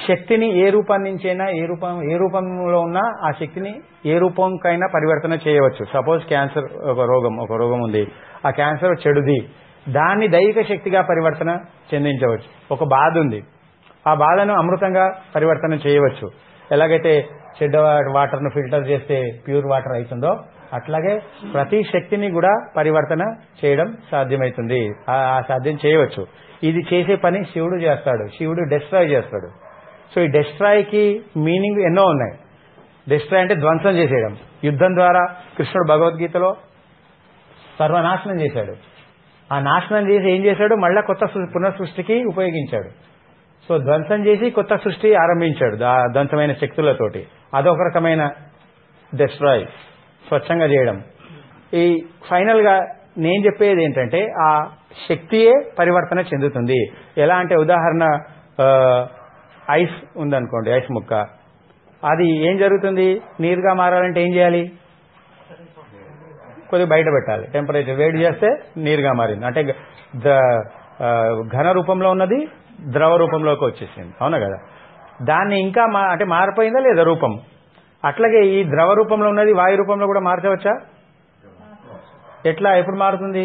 శక్తిని ఏ రూపం నుంచైనా ఏ రూపం ఏ రూపంలో ఉన్నా ఆ శక్తిని ఏ రూపంకైనా పరివర్తన చేయవచ్చు సపోజ్ క్యాన్సర్ ఒక రోగం ఒక రోగం ఉంది ఆ క్యాన్సర్ చెడుది దాన్ని దైవిక శక్తిగా పరివర్తన చెందించవచ్చు ఒక బాధ ఉంది ఆ బాధను అమృతంగా పరివర్తన చేయవచ్చు ఎలాగైతే చెడ్డ వాటర్ను ఫిల్టర్ చేస్తే ప్యూర్ వాటర్ అవుతుందో అట్లాగే ప్రతి శక్తిని కూడా పరివర్తన చేయడం సాధ్యమవుతుంది ఆ ఆ సాధ్యం చేయవచ్చు ఇది చేసే పని శివుడు చేస్తాడు శివుడు డెస్ట్రాయ్ చేస్తాడు సో ఈ డెస్ట్రాయ్కి మీనింగ్ ఎన్నో ఉన్నాయి డెస్ట్రాయ్ అంటే ధ్వంసం చేసేయడం యుద్ధం ద్వారా కృష్ణుడు భగవద్గీతలో సర్వనాశనం చేశాడు ఆ నాశనం చేసి ఏం చేశాడు మళ్ళా కొత్త సృ- పునఃసృష్టికి ఉపయోగించాడు సో ధ్వంసం చేసి కొత్త సృష్టి ఆరంభించాడు ఆ ధ్వంసమైన శక్తులతోటి అదొక రకమైన డెస్ట్రాయ్ స్వచ్ఛంగా చేయడం ఈ ఫైనల్ గా నేను చెప్పేది ఏంటంటే ఆ శక్తియే పరివర్తన చెందుతుంది ఎలా అంటే ఉదాహరణ ఆ, ఐస్ ఉందనుకోండి ఐస్ ముక్క అది ఏం జరుగుతుంది నీరుగా మారాలంటే ఏం చేయాలి కొద్దిగా బయట పెట్టాలి టెంపరేచర్ వేడి చేస్తే నీరుగా మారింది అంటే గ- ద- ఆ, ఘన రూపంలో ఉన్నది ద్రవ రూపంలోకి వచ్చేసింది అవునా కదా దాన్ని ఇంకా మా అంటే మారిపోయిందా లేదా రూపం అట్లాగే ఈ ద్రవ రూపంలో ఉన్నది వాయు రూపంలో కూడా మార్చవచ్చా ఎట్లా ఎప్పుడు మారుతుంది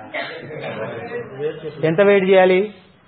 ఎంత వెయిట్ చేయాలి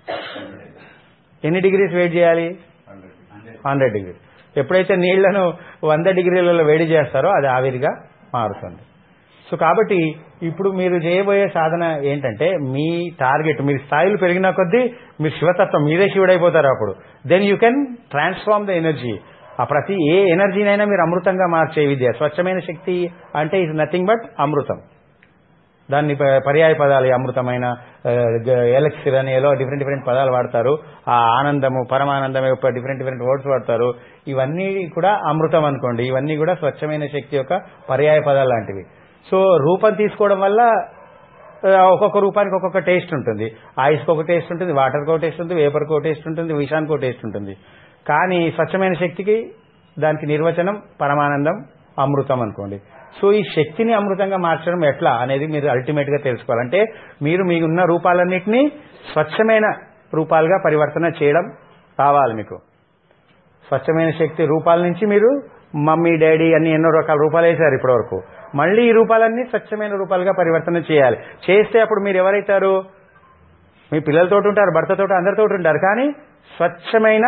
ఎన్ని డిగ్రీస్ వెయిట్ చేయాలి హండ్రెడ్ డిగ్రీ ఎప్పుడైతే నీళ్లను వంద డిగ్రీలలో వేడి చేస్తారో అది ఆవిరిగా మారుతుంది సో కాబట్టి ఇప్పుడు మీరు చేయబోయే సాధన ఏంటంటే మీ టార్గెట్ మీరు స్థాయిలు పెరిగిన కొద్దీ మీరు శివతత్వం మీరే శివుడైపోతారు అప్పుడు then you can transform the energy ఆ ప్రతి ఏ ఎనర్జీనైనా మీరు అమృతంగా మార్చే విద్య స్వచ్ఛమైన శక్తి అంటే ఇస్ నథింగ్ బట్ అమృతం దాన్ని ప- పర్యాయ పదాలు ఈ అమృతమైన ఎలక్సిర్ అని ఏదో డిఫరెంట్ డిఫరెంట్ పదాలు వాడతారు ఆ ఆనందము పరమానందం డిఫరెంట్ డిఫరెంట్ వర్డ్స్ వాడతారు ఇవన్నీ కూడా అమృతం అనుకోండి ఇవన్నీ కూడా స్వచ్ఛమైన శక్తి యొక్క పర్యాయ పదాలు లాంటివి సో రూపం తీసుకోవడం వల్ల ఆ, ఒక్కొక్క రూపానికి ఒక్కొక్క టేస్ట్ ఉంటుంది ఐస్కి ఒక టేస్ట్ ఉంటుంది వాటర్కి ఒక టేస్ట్ ఉంటుంది వేపర్కి ఒక టేస్ట్ ఉంటుంది విషానికి ఒక టేస్ట్ ఉంటుంది కానీ స్వచ్ఛమైన శక్తికి దానికి నిర్వచనం పరమానందం అమృతం అనుకోండి సో ఈ శక్తిని అమృతంగా మార్చడం ఎట్లా అనేది మీరు అల్టిమేట్ గా తెలుసుకోవాలంటే మీరు మీకున్న రూపాలన్నింటినీ స్వచ్ఛమైన రూపాలుగా పరివర్తన చేయడం కావాలి మీకు స్వచ్ఛమైన శక్తి రూపాల నుంచి మీరు మమ్మీ డాడీ అన్ని ఎన్నో రకాల రూపాలు వేశారు ఇప్పటి వరకు మళ్ళీ ఈ రూపాలన్నీ స్వచ్ఛమైన రూపాలుగా పరివర్తన చేయాలి చేస్తే అప్పుడు మీరు ఎవరైతారు మీ పిల్లలతో ఉంటారు భర్తతో అందరితో ఉంటారు కానీ స్వచ్ఛమైన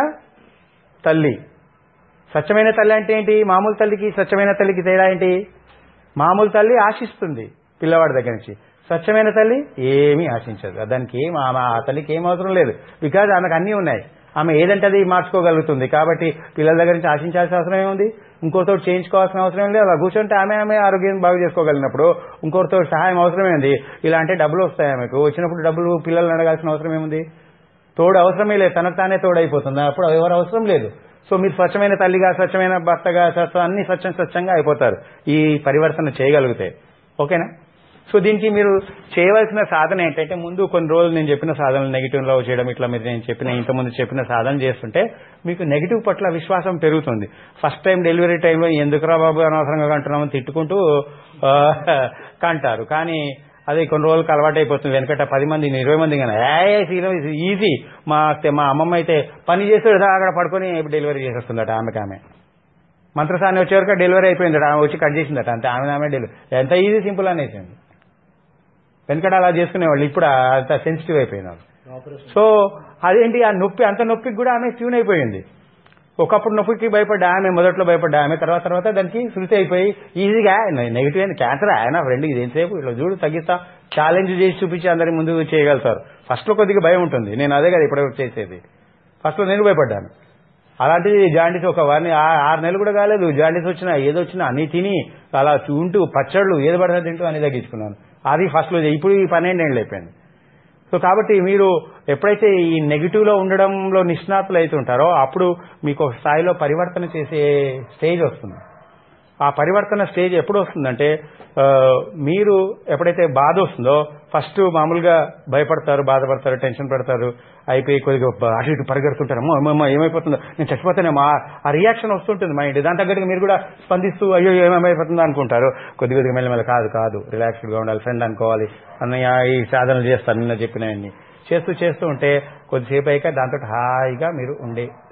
తల్లి స్వచ్ఛమైన తల్లి అంటే ఏంటి మామూలు తల్లికి స్వచ్ఛమైన తల్లికి తేడా ఏంటి మామూలు తల్లి ఆశిస్తుంది పిల్లవాడి దగ్గర నుంచి స్వచ్ఛమైన తల్లి ఏమీ ఆశించదు దానికి ఏం ఆమె ఆ తల్లికి ఏం అవసరం లేదు బికాజ్ ఆమెకు అన్నీ ఉన్నాయి ఆమె ఏదంటే అది మార్చుకోగలుగుతుంది కాబట్టి పిల్లల దగ్గర నుంచి ఆశించాల్సిన అవసరం ఏముంది ఇంకోరితో చేయించుకోవాల్సిన అవసరం ఏం లేదు అలా కూర్చుంటే ఆమె ఆమె ఆరోగ్యం బాగు చేసుకోగలిగినప్పుడు ఇంకోరితో సహాయం అవసరం ఏంది ఇలా అంటే డబ్బులు వస్తాయి ఆమెకు వచ్చినప్పుడు డబ్బులు పిల్లల్ని అడగాల్సిన అవసరం ఏముంది తోడు అవసరమే లేదు తనకు తానే తోడైపోతుంది అప్పుడు ఎవరు అవసరం లేదు సో మీరు స్వచ్ఛమైన తల్లిగా స్వచ్ఛమైన భర్తగా స్వచ్ఛ అన్ని స్వచ్ఛం స్వచ్ఛంగా అయిపోతారు ఈ పరివర్తన చేయగలిగితే ఓకేనా సో దీనికి మీరు చేయవలసిన సాధన ఏంటంటే ముందు కొన్ని రోజులు నేను చెప్పిన సాధనలు నెగిటివ్ లో చేయడం ఇట్లా మీరు నేను చెప్పిన ఇంతకుముందు చెప్పిన సాధన చేస్తుంటే మీకు నెగిటివ్ పట్ల విశ్వాసం పెరుగుతుంది ఫస్ట్ టైం డెలివరీ టైంలో ఎందుకురా బాబు అనవసరంగా కంటున్నామని తిట్టుకుంటూ ఆ, కంటారు కానీ అదే కొన్ని రోజులకు అలవాటు అయిపోతుంది వెనకట పది మంది ఇరవై మంది కానీ ఈజీ మా అత్తే- మా అమ్మమ్మ అయితే పని చేస్తే అక్కడ పడుకొని డెలివరీ చేసేస్తుందట ఆమెకి ఆమె మంత్రసాన్ని వచ్చే వరకు డెలివరీ అయిపోయిందట ఆమె వచ్చి కట్ చేసిందట అంతే ఆమె ఆమె డెలివరీ ఎంత ఈజీ సింపుల్ అనేసింది వెనకట అలా చేసుకునేవాళ్ళు ఇప్పుడు అంత సెన్సిటివ్ అయిపోయింది ఆమె. సో అదేంటి ఆ నొప్పి అంత నొప్పికి కూడా ఆమె ట్యూన్ అయిపోయింది ఒకప్పుడు నొప్పికి భయపడ్డా ఆమె మొదట్లో భయపడ్డా ఆమె తర్వాత తర్వాత దానికి శృతి అయిపోయి ఈజీగా నెగిటివ్ అయింది క్యాన్సర్ ఆయన ఫ్రెండ్ ఇది ఎంతసేపు ఇట్లా చూడు తగ్గిస్తా ఛాలెంజ్ చేసి చూపించి అందరి ముందు చేయగలుగుతారు ఫస్ట్ లో కొద్దిగా భయం ఉంటుంది నేను అదే కదా ఇప్పటివరకు చేసేది ఫస్ట్ లో నేను భయపడ్డాను అలాంటిది జాండీస్ ఒక వారిని ఆ- ఆరు నెలలు కూడా కాలేదు జాండీస్ వచ్చినా ఏదో వచ్చినా అన్ని తిని అలా ఉంటూ పచ్చళ్ళు ఏది పడితే తింటూ అన్ని తగ్గించుకున్నాను అది ఫస్ట్ లో ఇప్పుడు ఈ పన్నెండేళ్ళు అయిపోయింది సో కాబట్టి మీరు ఎప్పుడైతే ఈ నెగిటివ్ లో ఉండడంలో నిష్ణాతులు అవుతుంటారో అప్పుడు మీకు ఒక స్థాయిలో పరివర్తన చేసే స్టేజ్ వస్తుంది ఆ పరివర్తన స్టేజ్ ఎప్పుడు వస్తుందంటే ఆ, మీరు ఎప్పుడైతే బాధ వస్తుందో ఫస్ట్ మామూలుగా భయపడతారు బాధపడతారు టెన్షన్ పడతారు అయిపోయి కొద్దిగా బ- అటు ఇటు పరిగెడుతుంటారు అమ్మో అమ్మో, అమ్మో ఏమైపోతుందో నేను చచ్చిపోతానేమో ఆ- ఆ రియాక్షన్ వస్తుంటుంది మైండ్ దాని తగ్గట్టుగా మీరు కూడా స్పందిస్తూ అయ్యో ఏమేమైపోతుందో అనుకుంటారు కొద్ది కొద్దిగా మెల్లమెల్ల కాదు కాదు రిలాక్స్డ్గా ఉండాలి ఫ్రెండ్ అనుకోవాలి అన్నయ్య ఈ సాధనలు చేస్తాను నిన్న చెప్పినవన్నీ చేస్తూ చేస్తూ ఉంటే కొద్దిసేపు అయ్యాక దాంతో హాయిగా మీరు ఉండే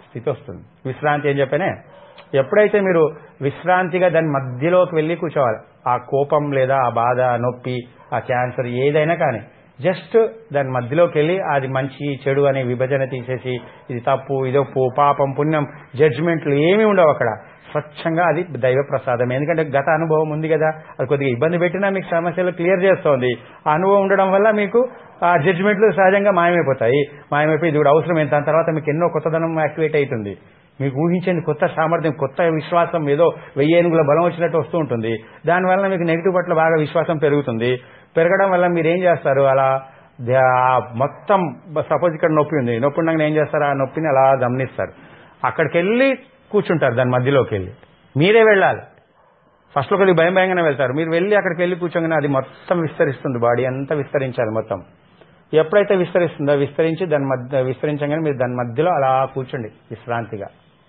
స్థితి వస్తుంది విశ్రాంతి ఏం చెప్పానే ఎప్పుడైతే మీరు విశ్రాంతిగా దాని మధ్యలోకి వెళ్ళి కూర్చోవాలి ఆ కోపం లేదా ఆ బాధ ఆ నొప్పి ఆ క్యాన్సర్ ఏదైనా కానీ జస్ట్ దాని మధ్యలోకి వెళ్ళి అది మంచి చెడు అనే విభజన తీసేసి ఇది తప్పు ఇది ఒప్పు పాపం పుణ్యం జడ్జిమెంట్లు ఏమీ ఉండవు అక్కడ స్వచ్ఛంగా అది దైవ ప్రసాదం ఎందుకంటే గత అనుభవం ఉంది కదా అది కొద్దిగా ఇబ్బంది పెట్టినా మీకు సమస్యలు క్లియర్ చేస్తోంది ఆ అనుభవం ఉండడం వల్ల మీకు ఆ జడ్జిమెంట్లు సహజంగా మాయమైపోతాయి మాయమైపోయి ఇది కూడా అవసరం ఎంత దాని తర్వాత మీకు ఎన్నో కొత్తదనం యాక్టివేట్ అవుతుంది మీకు ఊహించండి కొత్త సామర్థ్యం కొత్త విశ్వాసం ఏదో వెయ్యి ఏనుగుల బలం వచ్చినట్టు వస్తూ ఉంటుంది దానివల్ల మీకు నెగిటివ్ పట్ల బాగా విశ్వాసం పెరుగుతుంది పెరగడం వల్ల మీరు ఏం చేస్తారు అలా ద- ఆ మొత్తం సపోజ్ ఇక్కడ నొప్పి ఉంది నొప్పి ఉండగానే ఏం చేస్తారు ఆ నొప్పిని అలా గమనిస్తారు అక్కడికి వెళ్ళి కూర్చుంటారు దాని మధ్యలోకి వెళ్ళి మీరే వెళ్ళాలి ఫస్ట్లో కొద్దిగా భయం భయంగానే వెళ్తారు మీరు వెళ్ళి అక్కడికి వెళ్ళి కూర్చోగానే అది మొత్తం విస్తరిస్తుంది బాడీ అంతా విస్తరించాలి మొత్తం ఎప్పుడైతే విస్తరిస్తుందో విస్తరించి దాని మధ్య విస్తరించగానే మీరు దాని మధ్యలో అలా కూర్చోండి విశ్రాంతిగా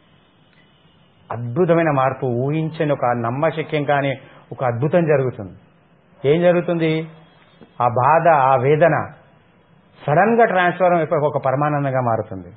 అద్భుతమైన మార్పు ఊహించని ఒక నమ్మశక్యం కాని ఒక అద్భుతం జరుగుతుంది ఏం జరుగుతుంది ఆ బాధ ఆ వేదన సడన్ గా ట్రాన్స్ఫర్ అయిపోయి ఒక పరమానందంగా మారుతుంది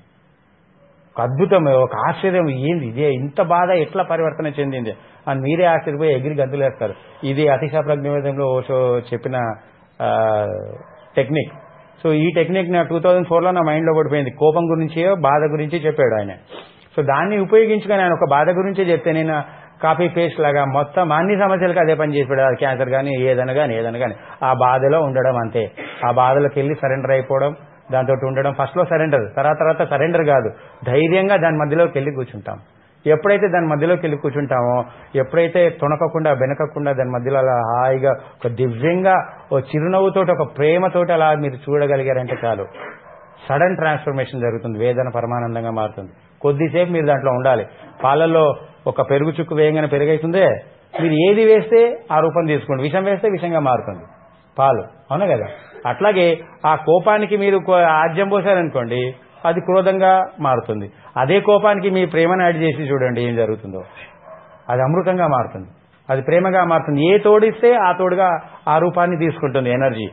ఒక అద్భుతం ఒక ఆశ్చర్యం ఏంది ఇదే ఇంత బాధ ఎట్లా పరివర్తన చెందింది అని మీరే ఆశ్చర్యపోయి ఎగిరి గంతులేస్తారు ఇది అతిశా ప్రజ్ఞవేదంలో ఓషో చెప్పిన ఆ, టెక్నిక్ సో ఈ టెక్నిక్ నా టూ థౌజండ్ ఫోర్లో నా మైండ్లో పడిపోయింది కోపం గురించి బాధ గురించి చెప్పాడు ఆయన సో దాన్ని ఉపయోగించుకొని ఆయన ఒక బాధ గురించే చెప్తే నేను కాపీ పేస్ట్ లాగా మొత్తం అన్ని సమస్యలకు అదే పని చేసి పెడతారు క్యాన్సర్ కానీ ఏదైనా కానీ ఏదైనా కానీ ఆ బాధలో ఉండడం అంతే ఆ బాధలోకి వెళ్ళి సరెండర్ అయిపోవడం దాంతో ఉండడం ఫస్ట్ లో సరెండర్ తర్వాత తర్వాత సరెండర్ కాదు ధైర్యంగా దాని మధ్యలోకి వెళ్ళి కూర్చుంటాం ఎప్పుడైతే దాని మధ్యలోకి వెళ్ళి కూర్చుంటామో ఎప్పుడైతే తొణకకుండా బెనకకుండా దాని మధ్యలో అలా హాయిగా ఒక దివ్యంగా ఓ చిరునవ్వుతోటి ఒక ప్రేమతోటి అలా మీరు చూడగలిగారంటే చాలు సడన్ ట్రాన్స్ఫర్మేషన్ జరుగుతుంది వేదన పరమానందంగా మారుతుంది కొద్దిసేపు మీరు దాంట్లో ఉండాలి పాలల్లో ఒక పెరుగు చుక్కు వేయంగానే పెరుగైతుందే మీరు ఏది వేస్తే ఆ రూపం తీసుకోండి విషం వేస్తే విషంగా మారుతుంది పాలు అవునా కదా అట్లాగే ఆ కోపానికి మీరు కో- ఆజ్యం పోసారనుకోండి అది క్రోధంగా మారుతుంది అదే కోపానికి మీ ప్రేమను యాడ్ చేసి చూడండి ఏం జరుగుతుందో అది అమృతంగా మారుతుంది అది ప్రేమగా మారుతుంది ఏ తోడిస్తే ఆ తోడుగా ఆ రూపాన్ని తీసుకుంటుంది ఎనర్జీ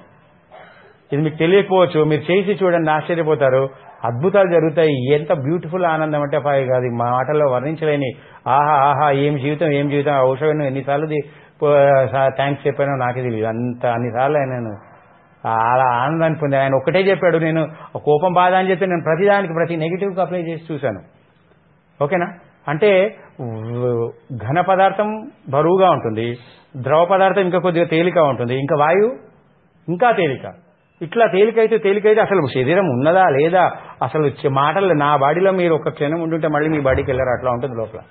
ఇది మీకు తెలియకపోవచ్చు మీరు చేసి చూడండి ఆశ్చర్యపోతారు అద్భుతాలు జరుగుతాయి ఎంత బ్యూటిఫుల్ ఆనందం అంటే పై కాదు మా మాటల్లో వర్ణించలేని ఆహా ఆహా ఏం జీవితం ఏం జీవితం ఆ ఔషధం ఎన్నిసార్లు థ్యాంక్స్ చెప్పానో నాకే తెలియదు అంత అన్నిసార్లు ఆయన నేను అలా ఆనందాన్ని పొంది ఆయన ఒకటే చెప్పాడు నేను కోపం బాధ అని చెప్పి నేను ప్రతిదానికి ప్రతి నెగిటివ్కి అప్లై చేసి చూశాను ఓకేనా అంటే వ్- ఘన పదార్థం బరువుగా ఉంటుంది ద్రవ పదార్థం ఇంకా కొద్దిగా తేలిక ఉంటుంది ఇంకా వాయువు ఇంకా తేలిక ఇట్లా తేలికైతే తేలికైతే అసలు శరీరం ఉన్నదా లేదా అసలు చె- మాటలు నా బాడీలో మీరు ఒక క్షణం ఉంటుంటే మళ్ళీ మీ బాడీకి వెళ్ళారు అట్లా ఉంటుంది లోపల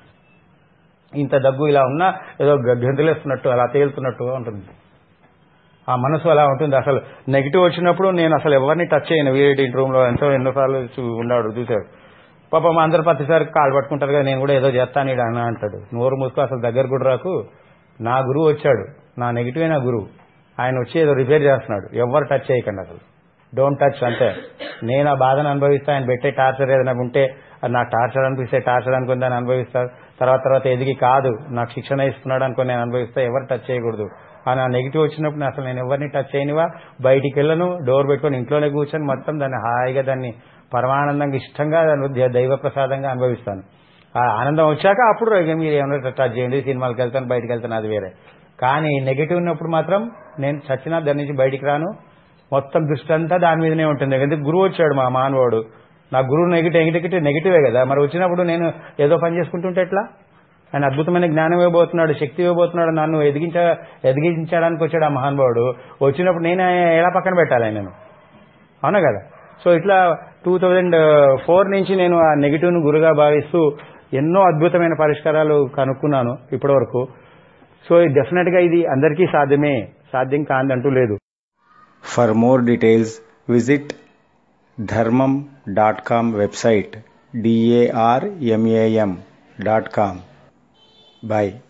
ఇంత దగ్గు ఇలా ఉన్నా ఏదో గ- గంతులేస్తున్నట్టు అలా తేలుతున్నట్టుగా ఉంటుంది ఆ మనసు అలా ఉంటుంది అసలు నెగిటివ్ వచ్చినప్పుడు నేను అసలు ఎవరిని టచ్ చేయను వీడి రూమ్ లో ఎంతో ఎన్నోసార్లు చూ- ఉన్నాడు చూశాడు పాపం అందరు ప్రతిసారి కాలు పట్టుకుంటారు కదా నేను కూడా ఏదో చేస్తాను ఈడ అన్న అంటాడు నోరు మూసుకో అసలు దగ్గర కూడా రాకు నా గురువు వచ్చాడు నా నెగిటివే నా గురువు ఆయన వచ్చి ఏదో రిపేర్ చేస్తున్నాడు ఎవరు టచ్ చేయకండి అసలు డోంట్ టచ్ అంతే నేను ఆ బాధను అనుభవిస్తా ఆయన పెట్టే టార్చర్ ఏదైనా ఉంటే అది నాకు టార్చర్ అనిపిస్తే టార్చర్ అనుకుని దాన్ని అనుభవిస్తారు తర్వాత తర్వాత ఎదిగి కాదు నాకు శిక్షణ ఇస్తున్నాడు అనుకుని నేను అనుభవిస్తా ఎవరు టచ్ చేయకూడదు ఆ నా నెగిటివ్ వచ్చినప్పుడు అసలు నేను ఎవరిని టచ్ చేయనివా బయటికి వెళ్ళను డోర్ పెట్టుకొని ఇంట్లోనే కూర్చొని మొత్తం దాన్ని హాయిగా దాన్ని పరమానందంగా ఇష్టంగా దాన్ని ద- దైవ ప్రసాదంగా అనుభవిస్తాను ఆ ఆనందం వచ్చాక అప్పుడు ఇక మీరు ఏమైనా టచ్ చేయండి సినిమాలకు వెళ్తాను బయటికి వెళ్తాను అది వేరే కానీ నెగిటివ్ ఉన్నప్పుడు మాత్రం నేను చచ్చినా దాని నుంచి బయటికి రాను మొత్తం దృష్టి అంతా దాని మీదనే ఉంటుంది ఎందుకంటే గురువు వచ్చాడు మా మానవుడు నా గురువు నెగిటివ్ నెగిటివ్ నెగిటివే కదా మరి వచ్చినప్పుడు నేను ఏదో పని చేసుకుంటుంటే ఎట్లా ఆయన అద్భుతమైన జ్ఞానం ఇవ్వబోతున్నాడు శక్తి ఇవ్వబోతున్నాడు నన్ను ఎదిగించ ఎదిగించడానికి వచ్చాడు ఆ మహానుభావుడు వచ్చినప్పుడు నేను ఎలా పక్కన పెట్టాలి ఆయనను అవునా కదా సో ఇట్లా టూ థౌజండ్ ఫోర్ నుంచి నేను ఆ నెగిటివ్ ను గురుగా భావిస్తూ ఎన్నో అద్భుతమైన పరిష్కారాలు కనుక్కున్నాను ఇప్పటి వరకు సో డెఫినెట్ గా ఇది అందరికీ సాధ్యమే సాధ్యం కాదంటూ లేదు For more details, visit dharmam.com website d a r m a m dot com. Bye.